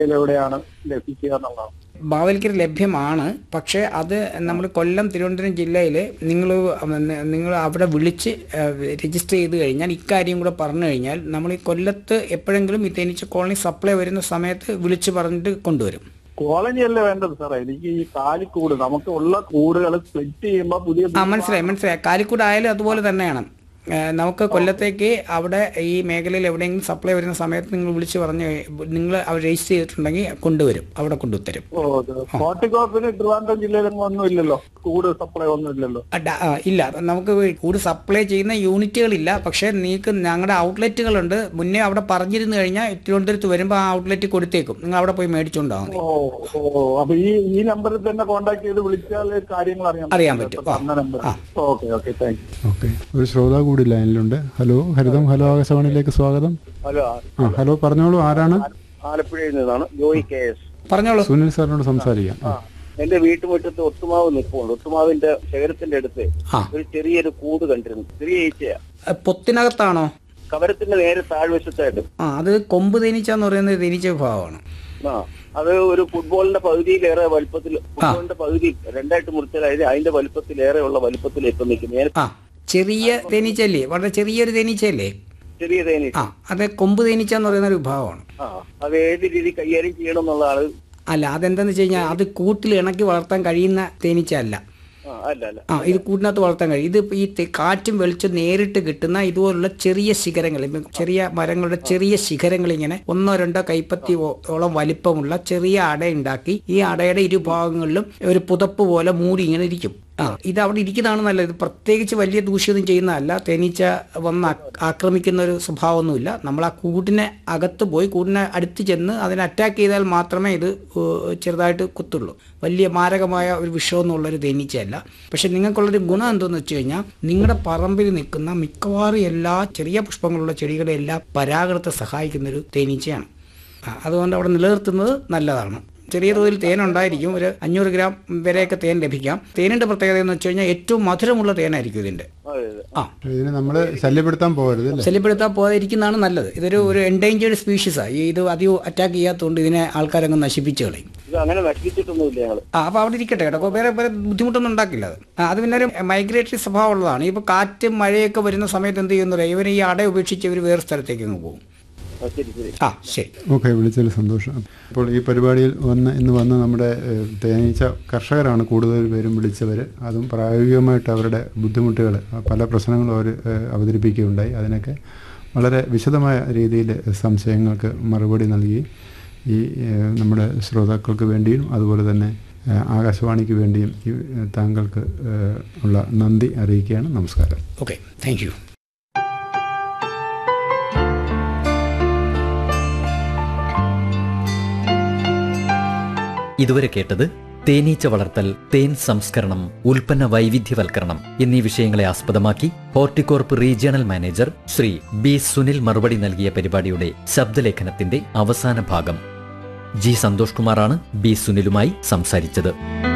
എവിടെയാണ് ലഭിക്കുക എന്നുള്ളതാണ് ബാവലിക്കര ലഭ്യമാണ് പക്ഷേ അത് നമ്മൾ കൊല്ലം തിരുവനന്തപുരം ജില്ലയിൽ നിങ്ങൾ നിങ്ങൾ അവിടെ വിളിച്ച് രജിസ്റ്റർ ചെയ്ത് കഴിഞ്ഞാൽ ഇക്കാര്യം കൂടെ പറഞ്ഞു കഴിഞ്ഞാൽ നമ്മൾ ഈ കൊല്ലത്ത് എപ്പോഴെങ്കിലും ഈ തേനീച്ച കോളനി സപ്ലൈ വരുന്ന സമയത്ത് വിളിച്ച് പറഞ്ഞിട്ട് കൊണ്ടുവരും കോളനി അല്ലേ വേണ്ടത് സാറേ എനിക്ക് ഈ കാലിക്കൂട് നമുക്ക് ഉള്ള കൂടുകൾ സ്പ്ലിറ്റ് ചെയ്യുമ്പോൾ പുതിയ ആ മനസ്സിലായി മനസ്സിലായി കാലിക്കൂട് ആയാലും അതുപോലെ തന്നെയാണ് ഏ, നമുക്ക് കൊല്ലത്തേക്ക് അവിടെ ഈ മേഖലയിൽ എവിടെയെങ്കിലും സപ്ലൈ വരുന്ന സമയത്ത് നിങ്ങൾ വിളിച്ച് പറഞ്ഞ് നിങ്ങൾ അവർ രജിസ്റ്റർ ചെയ്തിട്ടുണ്ടെങ്കിൽ കൊണ്ടുവരും അവിടെ കൊണ്ടുത്തരും ഓ കോട്ടിക്കോപ്പിന് ട്രിവാൻഡ്രം ജില്ലയിലൊന്നും ഒന്നും ഇല്ലല്ലോ കൂട് സപ്ലൈ ഒന്നും ഇല്ലല്ലോ ആ, ഡ- ആ, ഇല്ല നമുക്ക് കൂട് സപ്ലൈ ചെയ്യുന്ന യൂണിറ്റുകളില്ല പക്ഷേ നിങ്ങൾക്ക് ഞങ്ങളുടെ ഔട്ട്ലെറ്റുകളുണ്ട് മുന്നേ അവിടെ പറഞ്ഞിരുന്നു കഴിഞ്ഞാൽ തിരുവനന്തപുരത്ത് വരുമ്പോൾ ആ ഔട്ട്ലെറ്റ് കൊടുത്തേക്കും നിങ്ങൾ അവിടെ പോയി മേടിച്ചുകൊണ്ടാവും മതി ഓ ഓ അപ്പൊ ഈ ഈ നമ്പറിൽ തന്നെ കോൺടാക്ട് ചെയ്ത് വിളിച്ചാൽ കാര്യങ്ങൾ അറിയാൻ അറിയാൻ പറ്റും. ആ. പറഞ്ഞ number okay okay thank you okay ഒരു ശ്രോതാവ് കൂടി ലൈനിലുണ്ട് ഹലോ ഹരിതം ഹലോ ആകാശവാണിയിലേക്ക് സ്വാഗതം ഹലോ ആ ഹലോ പറഞ്ഞോളൂ ആരാണ് ആലപ്പുഴയിൽ നിന്നാണ് ജോയി കെ എസ് പറഞ്ഞോളൂ സുനിൽ സാറിനോട് സംസാരിക്കാം ആ. എന്റെ വീട്ടുമുറ്റത്ത് ഒത്തുമാവ് നിൽപ്പുണ്ട് ഒത്തുമാവിന്റെ ശേഖരത്തിന്റെ അടുത്ത് ആ. ഒരു ചെറിയൊരു കൂട് കണ്ടിരുന്നു ചെറിയ ഈച്ചയാ ആ, പൊത്തിനകത്താണോ കവരത്തിന്റെ നേരെ താഴ്വശത്തായിട്ട് ആ അത് കൊമ്പ് തേനീച്ച എന്ന് പറയുന്നത് തേനീച്ച വിഭാഗമാണ് ആ അത് ഒരു ഫുട്ബോളിന്റെ പകുതിയിലേറെ വലുപ്പത്തിൽ ഫുട്ബോളിന്റെ പകുതി രണ്ടായിട്ട് മുറിച്ചാൽ അതിന്റെ അതിന്റെ വലുപ്പത്തിലേറെ ഉള്ള വലുപ്പത്തിൽ ഇപ്പൊ നിൽക്കുന്നു ഞാൻ ആ ചെറിയ തേനീച്ചയല്ലേ വളരെ ചെറിയൊരു തേനീച്ചയല്ലേ ചെറിയ തേനി ആ അത് കൊമ്പ് തേനീച്ച എന്ന് പറയുന്ന ഒരു വിഭാഗമാണ് ആ അത് ഏത് രീതി കൈകാര്യം ചെയ്യണം എന്നുള്ളതാണ് അല്ല അതെന്താന്ന് വെച്ച് കഴിഞ്ഞാൽ അത് കൂട്ടിൽ ഇണക്കി വളർത്താൻ കഴിയുന്ന തേനീച്ച അല്ല ആ അല്ല അല്ല ആ ഇത് കൂട്ടിനകത്ത് വളർത്താൻ കഴിയും ഇത് ഈ തെ- കാറ്റും വെളിച്ചം നേരിട്ട് കിട്ടുന്ന ഇതുപോലുള്ള ചെറിയ ശിഖരങ്ങൾ ഇപ്പം ചെറിയ മരങ്ങളുടെ ചെറിയ ശിഖരങ്ങൾ ഇങ്ങനെ ഒന്നോ രണ്ടോ കൈപ്പത്തി ഓ- ഓളം വലിപ്പമുള്ള ചെറിയ അട ഉണ്ടാക്കി ഈ അടയുടെ ഇരുഭാഗങ്ങളിലും ഒരു പുതപ്പ് പോലെ മൂടി ഇങ്ങനെ ഇരിക്കും ആ ഇത് അവിടെ ഇരിക്കുന്നതാണ് നല്ലത് ഇത് പ്രത്യേകിച്ച് വലിയ ദൂഷ്യമൊന്നും ചെയ്യുന്നതല്ല തേനീച്ച വന്ന് ആ- ആക്രമിക്കുന്ന ഒരു സ്വഭാവമൊന്നുമില്ല നമ്മൾ ആ കൂടിനെ അകത്ത് പോയി കൂടിനെ അടുത്ത് ചെന്ന് അതിനെ അറ്റാക്ക് ചെയ്താൽ മാത്രമേ ഇത് ഏഹ്, ചെറുതായിട്ട് കുത്തുള്ളൂ വലിയ മാരകമായ ഒരു വിഷമൊന്നുമുള്ളൊരു തേനീച്ചയല്ല പക്ഷെ നിങ്ങൾക്കുള്ളൊരു ഗുണം എന്തെന്ന് വെച്ച് കഴിഞ്ഞാൽ നിങ്ങളുടെ പറമ്പിൽ നിൽക്കുന്ന മിക്കവാറും എല്ലാ ചെറിയ പുഷ്പങ്ങളുള്ള ചെടികളെ എല്ലാം പരാഗണത്തെ സഹായിക്കുന്ന ഒരു തേനീച്ചയാണ് ആ, അതുകൊണ്ട് അവിടെ നിലനിർത്തുന്നത് നല്ലതാണ് ചെറിയ തോതിൽ തേൻ ഉണ്ടായിരിക്കും ഒരു അഞ്ഞൂറ് ഗ്രാം വരെയൊക്കെ തേൻ ലഭിക്കാം തേനിന്റെ പ്രത്യേകത എന്ന് വെച്ച് കഴിഞ്ഞാൽ ഏറ്റവും മധുരമുള്ള തേനായിരിക്കും ഇതിന്റെ അതെ അതെ ആ ഇതിനെ നമ്മൾ ശല്യപ്പെടുത്താൻ പോകരുത് അല്ലേ ശല്യപ്പെടുത്താൻ പോകാതിരിക്കുന്നതാണ് നല്ലത് ഇതൊരു ഒരു എൻഡേഞ്ചേർഡ് സ്പീഷീസാണ് ഈ ഇത് അധികം അറ്റാക്ക് ചെയ്യാത്തതുകൊണ്ട് ഇതിനെ ആൾക്കാരങ്ങ് നശിപ്പിച്ച് കളയും ഇത് അങ്ങനെ നശിപ്പിച്ചിട്ടൊന്നുമില്ല ഞങ്ങള് ആ അപ്പോൾ അവിടെ ഇരിക്കട്ടെ കേട്ടോ അപ്പോൾ വേറെ വേറെ ബുദ്ധിമുട്ടൊന്നും ഉണ്ടാക്കില്ല അത് ആ, അത് പിന്നെ ഒരു മൈഗ്രേറ്ററി സ്വഭാവം ഉള്ളതാണ് ഇപ്പോൾ കാറ്റും മഴയൊക്കെ വരുന്ന സമയത്ത് എന്ത് ചെയ്യുന്നു ഇവർ ഈ അട ഉപേക്ഷിച്ച് ഇവർ വേറെ സ്ഥലത്തേക്ക് അങ്ങ് പോകും ആ, ശരി ശരി ആ ശരി ഓക്കെ വിളിച്ചതിൽ സന്തോഷം അപ്പോൾ ഈ പരിപാടിയിൽ വന്ന് ഇന്ന് വന്ന് നമ്മുടെ ഏഹ്, തേനീച്ച കർഷകരാണ് കൂടുതൽ പേരും വിളിച്ചവർ അതും പ്രായോഗികമായിട്ട് അവരുടെ ബുദ്ധിമുട്ടുകൾ പല പ്രശ്നങ്ങളും അവർ ഏഹ്, അവതരിപ്പിക്കുകയുണ്ടായി അതിനൊക്കെ വളരെ വിശദമായ രീതിയിൽ സംശയങ്ങൾക്ക് മറുപടി നൽകി ഈ ഏഹ്, നമ്മുടെ ശ്രോതാക്കൾക്ക് വേണ്ടിയും അതുപോലെ തന്നെ ഏഹ്, ആകാശവാണിക്ക് വേണ്ടിയും ഈ ഏഹ്, താങ്കൾക്ക് ഏഹ്, ഉള്ള നന്ദി അറിയിക്കുകയാണ് നമസ്കാരം ഓക്കെ താങ്ക് യു ഇതുവരെ കേട്ടത് തേനീച്ച വളർത്തൽ തേൻ സംസ്കരണം ഉൽപ്പന്ന വൈവിധ്യവൽക്കരണം എന്നീ വിഷയങ്ങളെ ആസ്പദമാക്കി Horticorp regional manager Shri B Sunil മറുപടി നൽകിയ പരിപാടിയുടെ ശബ്ദലേഖനത്തിന്റെ അവസാന ഭാഗം ജി സന്തോഷ് കുമാറാണ് ബി സുനിലുമായി സംസാരിച്ചത്